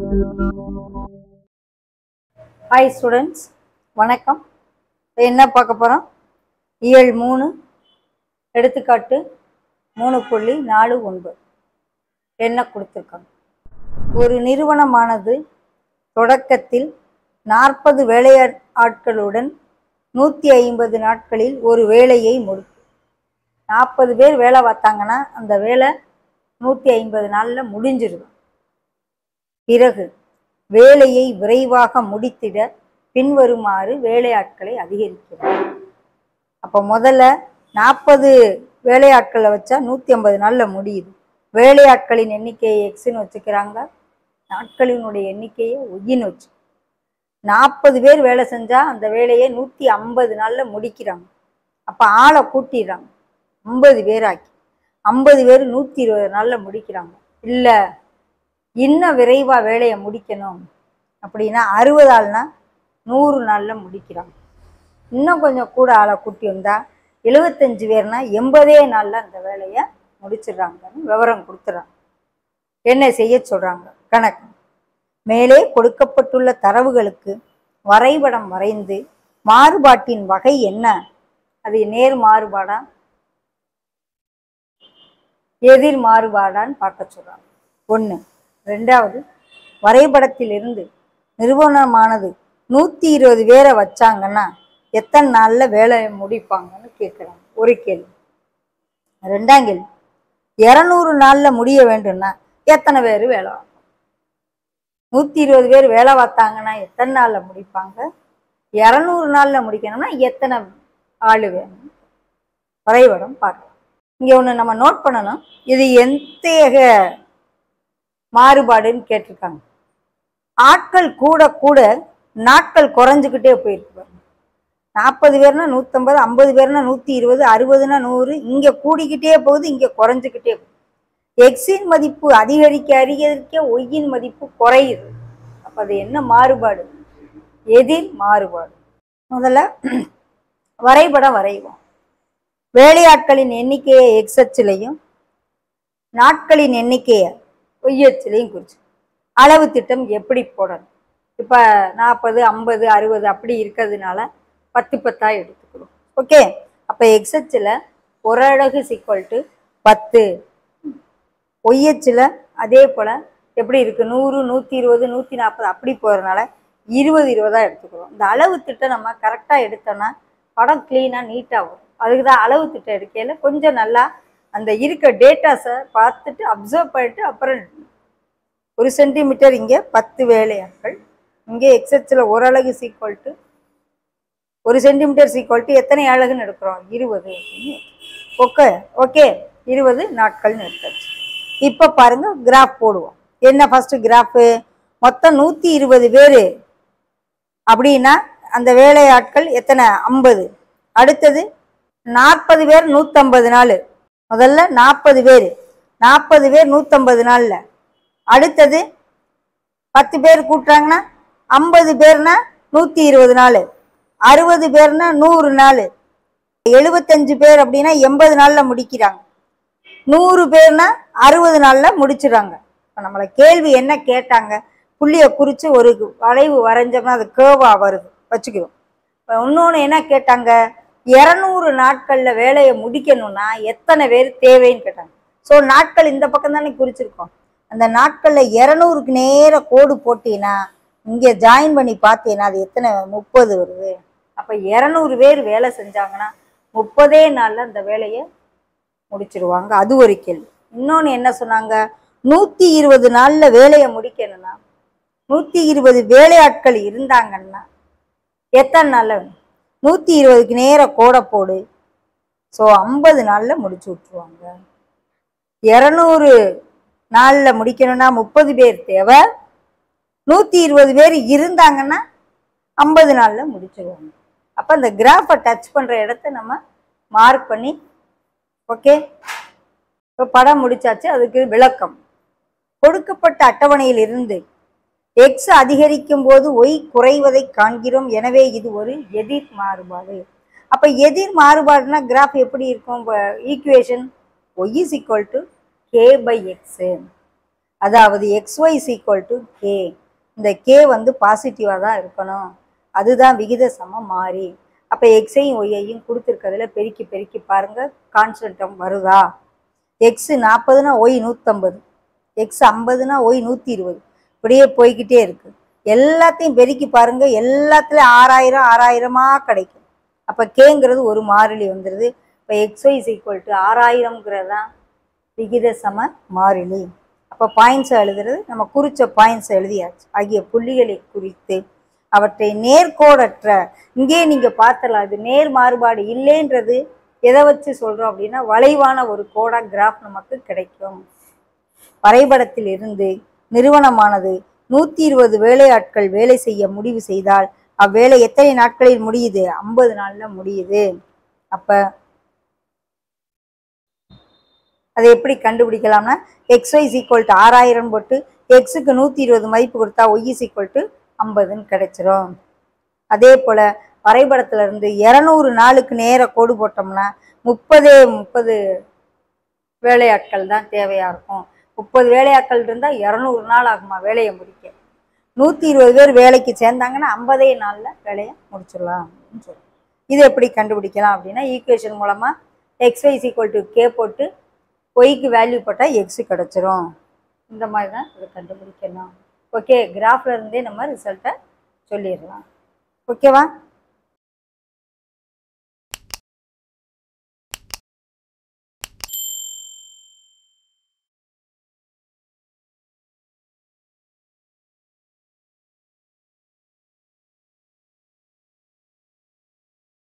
hi students வணக்கம் இப்ப என்ன பார்க்க போகிறோம் இயல் மூணு எடுத்துக்காட்டு மூணு புள்ளி நாலு ஒன்பது என்ன கொடுத்துருக்காங்க ஒரு நிறுவனமானது தொடக்கத்தில் நாற்பது வேலையா ஆட்களுடன் நூற்றி ஐம்பது நாட்களில் ஒரு வேலையை முடிக்கும் நாற்பது பேர் வேலை பார்த்தாங்கன்னா அந்த வேலை நூற்றி ஐம்பது நாளில் முடிஞ்சிருக்கும் பிறகு வேலையை விரைவாக முடித்திட பின்வருமாறு வேலையாட்களை அதிகரிக்கிறார் அப்போ முதல்ல நாற்பது வேலையாட்களை வச்சா நூற்றி ஐம்பது நாளில் முடியுது வேலையாட்களின் எண்ணிக்கையை எக்ஸ்ன்னு வச்சுக்கிறாங்க நாட்களினுடைய எண்ணிக்கையை ஒய்யின்னு வச்சு நாற்பது பேர் வேலை செஞ்சால் அந்த வேலையை நூற்றி ஐம்பது நாளில் முடிக்கிறாங்க அப்போ ஆளை கூட்டிடுறாங்க ஐம்பது பேர் ஆக்கி ஐம்பது பேர் நூற்றி இருபது நாளில் முடிக்கிறாங்க இல்லை இன்னும் விரைவாக வேலையை முடிக்கணும் அப்படின்னா அறுபது ஆள்னா நூறு நாளில் முடிக்கிறாங்க இன்னும் கொஞ்சம் கூட ஆளை கூட்டி வந்தால் எழுபத்தஞ்சு பேர்னா எண்பதே நாளில் அந்த வேலையை முடிச்சிடுறாங்கன்னு விவரம் கொடுத்துறாங்க என்ன செய்ய சொல்கிறாங்க கணக்கு மேலே கொடுக்கப்பட்டுள்ள தரவுகளுக்கு வரைபடம் வரைந்து மாறுபாட்டின் வகை என்ன அது நேர் மாறுபாடா எதிர் மாறுபாடான்னு பார்க்க சொல்கிறாங்க ஒன்று ரெண்டாவது வரைபடத்திலிருந்து நிறுவனமானது நூற்றி இருபது பேரை வச்சாங்கன்னா எத்தனை நாளில் வேலையை முடிப்பாங்கன்னு கேட்குறாங்க ஒரு கேள்வி ரெண்டாம் கேள்வி இரநூறு நாளில் முடிய வேண்டும்னா எத்தனை பேர் வேலை பார்ப்பாங்க நூற்றி இருபது பேர் வேலை பார்த்தாங்கன்னா எத்தனை நாளில் முடிப்பாங்க இரநூறு நாளில் முடிக்கணும்னா எத்தனை ஆள் வேணும் வரைபடம் பார்க்கலாம் இங்கே ஒன்று நம்ம நோட் பண்ணணும் இது எந்தேக மாறுபாடுன்னு கேட்டிருக்காங்க ஆட்கள் கூட கூட நாட்கள் குறைஞ்சிக்கிட்டே போயிருக்கு பாருங்க நாற்பது பேர்னா நூற்றம்பது ஐம்பது பேர்னா நூற்றி இருபது அறுபதுனா நூறு இங்கே கூடிக்கிட்டே போகுது இங்கே குறைஞ்சிக்கிட்டே போகுது எக்ஸின் மதிப்பு அதிகரிக்க அதிகரிக்க ஒய்யின் மதிப்பு குறையுது அப்போ அது என்ன மாறுபாடு எதிர் மாறுபாடு முதல்ல வரைபடம் வரைவோம் வேலையாட்களின் எண்ணிக்கையை எக்ஸ் அச்சிலையும் நாட்களின் எண்ணிக்கையை ஒய் அச்சிலையும் குறிச்சு அளவு திட்டம் எப்படி போடணும் இப்போ நாற்பது ஐம்பது அறுபது அப்படி இருக்கிறதுனால பத்து பத்தா எடுத்துக்கிறோம் ஓகே அப்போ எக்ஸ் அச்சில் ஒரு அழகு சிக்வல் டு பத்து ஒய் அச்சில் அதே போல் எப்படி இருக்குது நூறு நூற்றி இருபது நூற்றி நாற்பது அப்படி போகிறதுனால இருபது இருபதாக எடுத்துக்கிறோம் இந்த அளவு திட்டம் நம்ம கரெக்டாக எடுத்தோம்னா படம் க்ளீனாக நீட்டாக வரும் அதுக்கு தான் அளவு திட்டம் எடுக்கையில் கொஞ்சம் நல்லா அந்த இருக்க டேட்டாஸை பார்த்துட்டு அப்சர்வ் பண்ணிட்டு அப்புறம் ஒரு சென்டிமீட்டர் இங்கே பத்து வேலையாட்கள் இங்கே எக்ஸச்சில் ஒரு அழகு சீக்வல் டு ஒரு சென்டிமீட்டர் சீக்வல் டு எத்தனை அழகுன்னு எடுக்கிறோம் இருபது அப்படின்னு ஓகே ஓகே இருபது நாட்கள்னு எடுத்தாச்சு இப்போ பாருங்க கிராஃப் போடுவோம் என்ன ஃபர்ஸ்ட் கிராஃபு மொத்தம் நூற்றி இருபது பேர் அப்படின்னா அந்த வேலையாட்கள் எத்தனை ஐம்பது அடுத்தது நாற்பது பேர் நூற்றம்பது நாள் முதல்ல நாற்பது பேர் நாற்பது பேர் நூற்றம்பது நாளில் அடுத்தது பத்து பேர் கூட்டுறாங்கன்னா ஐம்பது பேர்னா நூற்றி இருபது நாள் அறுபது பேர்னா நூறு நாள் எழுபத்தஞ்சு பேர் அப்படின்னா எண்பது நாளில் முடிக்கிறாங்க நூறு பேர்னா அறுபது நாளில் முடிச்சிடுறாங்க இப்போ நம்மளை கேள்வி என்ன கேட்டாங்க புள்ளியை குறித்து ஒரு வளைவு வரைஞ்சோம்னா அது கேர்வாக வருது வச்சுக்கிறோம் இப்போ இன்னொன்று என்ன கேட்டாங்க இரநூறு நாட்களில் வேலையை முடிக்கணும்னா எத்தனை பேர் தேவைன்னு கேட்டாங்க ஸோ நாட்கள் இந்த பக்கம் தானே குறிச்சிருக்கோம் அந்த நாட்களில் இரநூறுக்கு நேர கோடு போட்டீங்கன்னா இங்கே ஜாயின் பண்ணி பார்த்தீங்கன்னா அது எத்தனை முப்பது வருது அப்போ இரநூறு பேர் வேலை செஞ்சாங்கன்னா முப்பதே நாளில் அந்த வேலையை முடிச்சிருவாங்க அது ஒரு கேள்வி இன்னொன்று என்ன சொன்னாங்க நூற்றி இருபது நாளில் வேலையை முடிக்கணும்னா நூற்றி இருபது வேலையாட்கள் இருந்தாங்கன்னா எத்தனை நாளில் வேணும் நூற்றி இருபதுக்கு நேர கோடை போடு ஸோ ஐம்பது நாளில் முடிச்சு விட்ருவாங்க இரநூறு நாளில் முடிக்கணும்னா முப்பது பேர் தேவை நூற்றி இருபது பேர் இருந்தாங்கன்னா ஐம்பது நாளில் முடிச்சிருவாங்க அப்போ அந்த கிராஃபை டச் பண்ணுற இடத்த நம்ம மார்க் பண்ணி ஓகே இப்போ படம் முடிச்சாச்சு அதுக்கு விளக்கம் கொடுக்கப்பட்ட அட்டவணையில் இருந்து எக்ஸ் அதிகரிக்கும் போது ஒய் குறைவதை காண்கிறோம் எனவே இது ஒரு எதிர் மாறுபாடு அப்போ எதிர் மாறுபாடுனா கிராஃப் எப்படி இருக்கும் equation y is equal to k by x அதாவது xy is equal to k இந்த கே வந்து பாசிட்டிவாக தான் இருக்கணும் அதுதான் விகித சம மாறி அப்போ எக்ஸையும் ஒய்யையும் கொடுத்துருக்கிறதுல பெருக்கி பெருக்கி பாருங்க கான்ஸ்டன்டம் வருதா எக்ஸ் நாற்பதுனா ஒய் நூற்றம்பது எக்ஸ் ஐம்பதுனா ஒய் நூற்றி இருபது இப்படியே போய்கிட்டே இருக்கு எல்லாத்தையும் பெருக்கி பாருங்க எல்லாத்துலேயும் ஆறாயிரம் ஆறாயிரமாக கிடைக்கும் அப்போ கேங்கிறது ஒரு மாறிலி வந்துடுது இப்போ எக்ஸ்ஒய் இஸ் ஈக்குவல் டு ஆறாயிரம்ங்கிறது தான் விகித சம மாறிலி அப்போ பாயிண்ட்ஸை எழுதுறது நம்ம குறித்த பாயிண்ட்ஸை எழுதியாச்சு ஆகிய புள்ளிகளை குறித்து அவற்றை நேர்கோடற்ற இங்கே நீங்கள் பார்த்தலாம் அது நேர் மாறுபாடு இல்லைன்றது எதை வச்சு சொல்கிறோம் அப்படின்னா வளைவான ஒரு கோடா கிராஃப் நமக்கு கிடைக்கும் வரைபடத்தில் இருந்து நிறுவனமானது நூற்றி இருபது வேலையாட்கள் வேலை செய்ய முடிவு செய்தால் அவ்வேலை எத்தனை நாட்களில் முடியுது ஐம்பது நாளில் முடியுது அப்போ அதை எப்படி கண்டுபிடிக்கலாம்னா எக்ஸ் ஒய் ஈக்குவல் டு ஆறாயிரம் போட்டு எக்ஸுக்கு நூற்றி இருபது மதிப்பு கொடுத்தா ஒய் இஸ் ஈக்குவல் டு ஐம்பதுன்னு கிடைச்சிரும் அதே போல் வரைபடத்துல இருந்து இரநூறு நாளுக்கு நேர கோடு போட்டோம்னா முப்பதே முப்பது வேலையாட்கள் தான் தேவையாக இருக்கும் முப்பது வேலையாட்கள் இருந்தால் இரநூறு நாள் ஆகுமா வேலையை முடிக்க நூற்றி இருபது பேர் வேலைக்கு சேர்ந்தாங்கன்னா ஐம்பதே நாளில் வேலையை முடிச்சிடலாம் அப்படின்னு சொல்லி இது எப்படி கண்டுபிடிக்கலாம் அப்படின்னா ஈக்குவேஷன் மூலமாக x y equal to k போட்டு ஒய்க்கு வேல்யூ போட்டால் எக்ஸ் கிடச்சிரும் இந்த மாதிரி தான் இதை கண்டுபிடிக்கணும் ஓகே கிராஃப்ல இருந்தே நம்ம ரிசல்ட்டை சொல்லிடலாம் ஓகேவா